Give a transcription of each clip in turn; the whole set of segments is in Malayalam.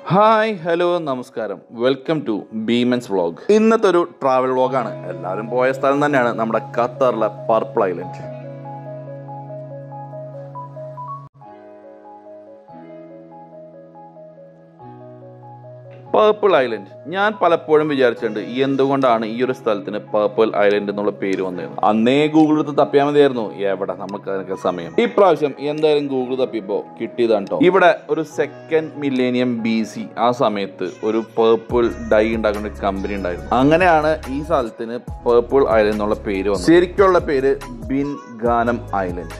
ഹായ് ഹലോ നമസ്കാരം വെൽക്കം ടു ബീമൻസ് വ്ളോഗ് ഇന്നത്തെ ഒരു ട്രാവൽ വ്ളോഗാണ് എല്ലാവരും പോയ സ്ഥലം തന്നെയാണ് നമ്മുടെ ഖത്തറിലെ പർപ്പിൾ ഐലൻഡ് പേർപ്പിൾ ഐലൻഡ് ഞാൻ പലപ്പോഴും വിചാരിച്ചിട്ടുണ്ട് എന്തുകൊണ്ടാണ് ഈ ഒരു സ്ഥലത്തിന് പേർപ്പിൾ ഐലൻഡ് എന്നുള്ള പേര് വന്നത് അന്നേ ഗൂഗിൾ എടുത്ത് തപ്പിയാൽ മതിയായിരുന്നു എവിടെ നമുക്ക് അതിനൊക്കെ സമയം ഇപ്രാവശ്യം എന്തായാലും ഗൂഗിൾ തപ്പിയപ്പോ കിട്ടിയതാണ് ട്ടോ ഇവിടെ ഒരു സെക്കൻഡ് മില്ലേനിയം ബി സി ആ സമയത്ത് ഒരു പേർപ്പിൾ ഡൈ ഉണ്ടാക്കുന്ന ഒരു കമ്പനി ഉണ്ടായിരുന്നു അങ്ങനെയാണ് ഈ സ്ഥലത്തിന് പേർപ്പിൾ ഐലൻഡ് എന്നുള്ള പേര് വന്നത് ശരിക്കുള്ള പേര് ബിൻ ഗാനം ഐലൻഡ്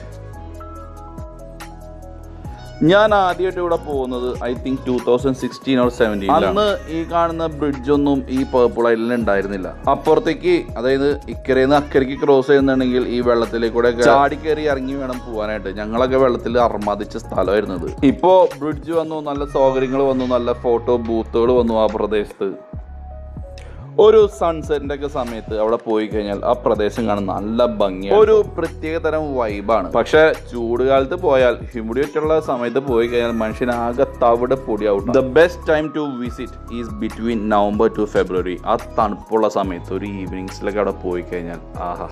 ഞാൻ ആദ്യമായിട്ട് ഇവിടെ പോകുന്നത് I think two thousand sixteen or seventeen അന്ന് ഈ കാണുന്ന ബ്രിഡ്ജ് ഒന്നും ഈ പേർപ്പിൾ ഐലൻഡിൽ ഉണ്ടായിരുന്നില്ല അപ്പുറത്തേക്ക് അതായത് ഇക്കരയിൽ അക്കരയ്ക്ക് ക്രോസ് ചെയ്യുന്നുണ്ടെങ്കിൽ ഈ വെള്ളത്തിലേക്കൂടെ ചാടി കയറി ഇറങ്ങി വേണം പോകാനായിട്ട് ഞങ്ങളൊക്കെ വെള്ളത്തിൽ അർമാദിച്ച സ്ഥലമായിരുന്നത് ഇപ്പോ ബ്രിഡ്ജ് വന്നു നല്ല സൗകര്യങ്ങൾ വന്നു നല്ല ഫോട്ടോ ബൂത്തുകൾ വന്നു ആ പ്രദേശത്ത് ഒരു സൺസെറ്റിന്റെ ഒക്കെ സമയത്ത് അവിടെ പോയി കഴിഞ്ഞാൽ ആ പ്രദേശം കാണാൻ നല്ല ഭംഗിയാണ് ഒരു പ്രത്യേക തരം വൈബാണ് പക്ഷെ ചൂട് കാലത്ത് പോയാൽ ഹ്യൂമിഡിറ്റി ഉള്ള സമയത്ത് പോയി കഴിഞ്ഞാൽ മനുഷ്യനാകെ തവിട് പൊടിയാവും the best time to visit is between November to February ആ തണുപ്പുള്ള സമയത്ത് ഒരു ഈവനിങ്സിലൊക്കെ അവിടെ പോയി കഴിഞ്ഞാൽ ആഹാ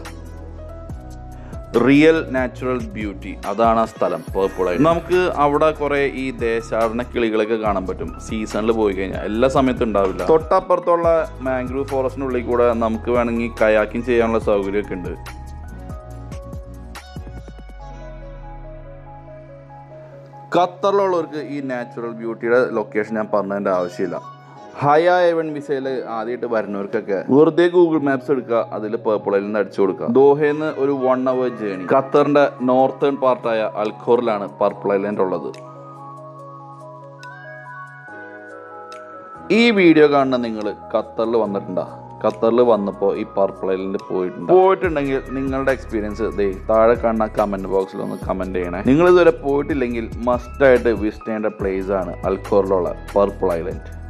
റിയൽ നാച്ചുറൽ ബ്യൂട്ടി അതാണ് ആ സ്ഥലം പേർപ്പിൾ ആയിട്ട് നമുക്ക് അവിടെ കുറെ ഈ ദേശാടന കിളികളൊക്കെ കാണാൻ പറ്റും സീസണിൽ പോയി കഴിഞ്ഞാൽ എല്ലാ സമയത്തും ഉണ്ടാവില്ല തൊട്ടപ്പുറത്തുള്ള മാംഗ്രൂവ് ഫോറസ്റ്റിനുള്ളിൽ കൂടെ നമുക്ക് വേണമെങ്കിൽ കയാക്കിങ് ചെയ്യാനുള്ള സൗകര്യമൊക്കെ ഉണ്ട് ഖത്തറിലുള്ളവർക്ക് ഈ നാച്ചുറൽ ബ്യൂട്ടിയുടെ ലൊക്കേഷൻ ഞാൻ പറഞ്ഞതിന്റെ ആവശ്യമില്ല ഹയ എവൻ വിസയിൽ ആദ്യമായിട്ട് വരുന്നവർക്കൊക്കെ വെറുതെ ഗൂഗിൾ മാപ്സ് എടുക്കുക അതിൽ പേർപ്പിളിൽ നിന്ന് അടിച്ചു കൊടുക്കുക ദോഹയിൽ ഒരു വൺ അവർ ജേണി ഖത്തറിന്റെ നോർത്തേൺ പാർട്ടായ അൽഖോറിലാണ് പർപ്പിൾ ഐലൻഡ് ഉള്ളത് ഈ വീഡിയോ കാണുന്ന നിങ്ങൾ ഖത്തറിൽ വന്നിട്ടുണ്ടോ ഖത്തറിൽ വന്നപ്പോൾ ഈ പർപ്പിൾ ഐലൻഡ് പോയിട്ടുണ്ട് പോയിട്ടുണ്ടെങ്കിൽ നിങ്ങളുടെ എക്സ്പീരിയൻസ് ദേ താഴെ കാണുന്ന കമന്റ് ബോക്സിൽ ഒന്ന് കമന്റ് ചെയ്യണേ നിങ്ങൾ ഇതുവരെ പോയിട്ടില്ലെങ്കിൽ മസ്റ്റ് ആയിട്ട് വിസിറ്റ് ചെയ്യേണ്ട പ്ലേസ് ആണ് അൽഖോറിലുള്ള പർപ്പിൾ ഐലൻഡ്